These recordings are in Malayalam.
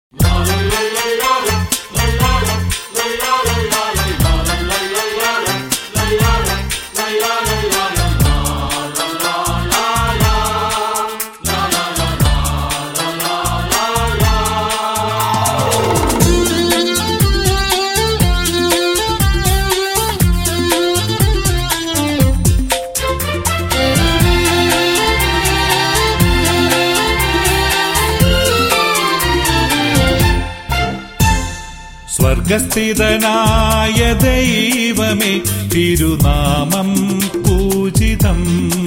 സ്വർഗസ്ഥിതനായ ദൈവമേ തിരുനാമം പൂജിതം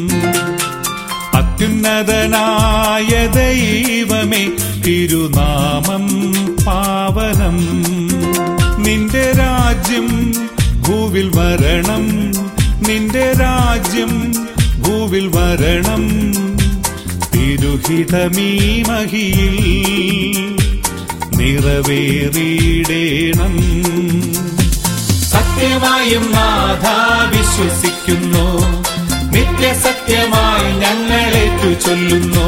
അത്യുന്നതനായ ദൈവമേ തിരുനാമം പാവനം നിന്റെ രാജ്യം ഭൂവിൽ വരണം നിന്റെ രാജ്യം ഭൂവിൽ വരണം തിരുഹിതമീ മഹിയിൽ നിറവേറിയിടേണം സത്യമായും നാഥ വിശ്വസിക്കുന്നു നിത്യസത്യമായി ഞങ്ങളേറ്റു ചൊല്ലുന്നു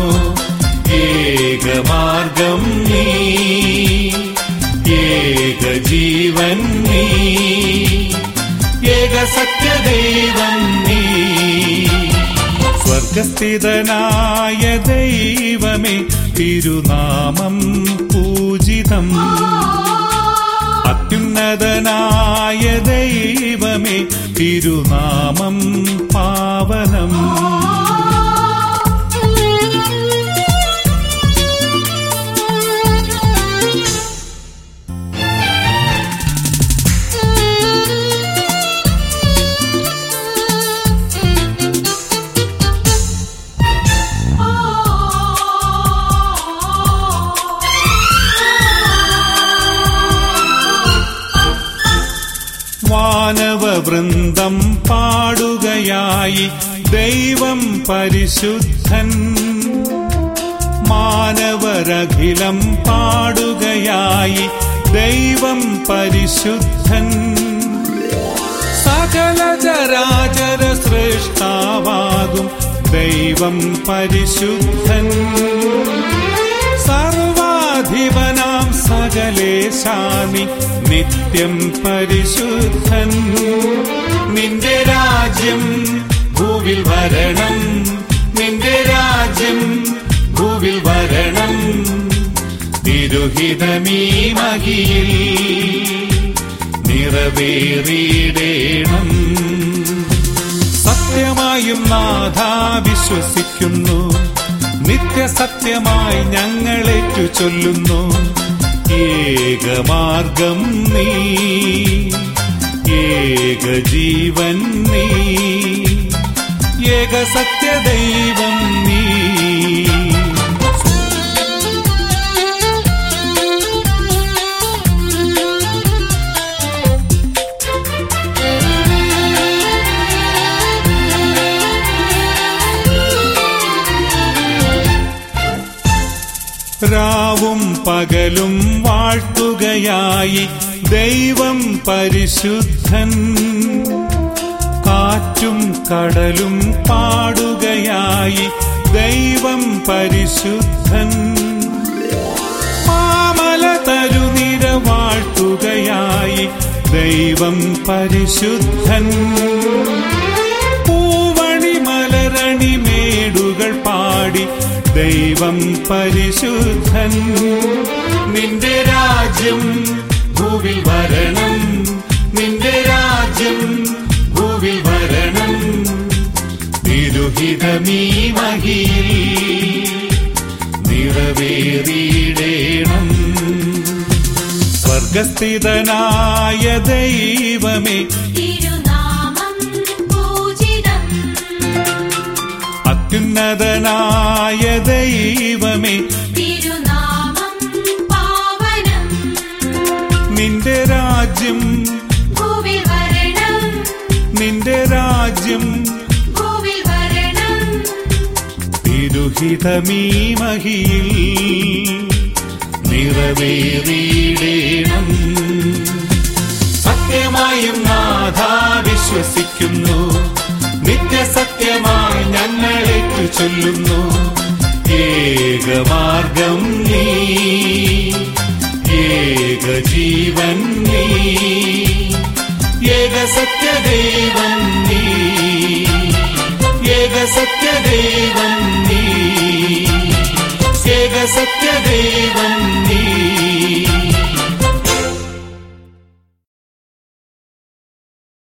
ഏകമാർഗം നീ ഏകജീവൻ നീ ഏകസത്യദൈവം നീ സ്വർഗസ്ഥിതനായ ദൈവമേ തിരുനാമം പൂജിതം അത്യുന്നതനായ ദൈവമേ തിരുനാമം പാവനം വാനവവൃന്ദം പാടുകയായി ദൈവം പരിശുദ്ധൻ മാനവരഖിലം പാടുകയായി ദൈവം പരിശുദ്ധൻ സകല ചരാചര സൃഷ്ടാവാകും ദൈവം പരിശുദ്ധൻ സർവാധിപനാം സകലേശാമി നിത്യം പരിശുദ്ധൻ നിന്റെ രാജ്യം ഭൂവിൽ വരണം നിന്റെ രാജ്യം ഭൂവിൽ വരണം തിരുഹിതമീ മഹിയിൽ നിറവേറിയിടേണം സത്യമായും നാഥ വിശ്വസിക്കുന്നു നിത്യസത്യമായി ഞങ്ങളേറ്റു ചൊല്ലുന്നു ഏകമാർഗം നീ ഏകജീവൻ നീ ഏകസത്യദൈവം നീ രാവും പകലും വാഴ്ത്തുകയായി ദൈവം പരിശുദ്ധൻ കാറ്റും കടലും പാടുകയായി ദൈവം പരിശുദ്ധൻ മാമല തരുനിര വാഴ്ത്തുകയായി ദൈവം പരിശുദ്ധൻ പൂവണി മലരണി മേടുകൾ പാടി ദൈവം പരിശുദ്ധൻ നിന്റെ രാജ്യം ഭൂവിൽ വരണം നിന്റെ രാജ്യം ഭൂവിൽ വരണം തിരുഹിതമീ മഹിയിൽ നിറവേറിയിടേണം സ്വർഗസ്ഥിതനായ ദൈവമേ തിരുനാമം പൂജിതം അത്യുന്നതനായ ദൈവമേ തിരുനാമം പാവനം നിന്റെ രാജ്യം ഭൂവിൽ വരണം നിന്റെ രാജ്യം ഭൂവിൽ വരണം തിരുഹിതമീ മഹിയിൽ നിറവേറിയിടേണം സത്യമായും നാഥ വിശ്വസിക്കുന്നു നിത്യസത്യമായി ഞങ്ങളേറ്റു ചൊല്ലുന്നു ഏകമാർഗം നീ ഏകജീവൻ നീ ഏകസത്യദേവൻ നീ ഏകസത്യദേവൻ നീ ഏകസത്യദേവൻ നീ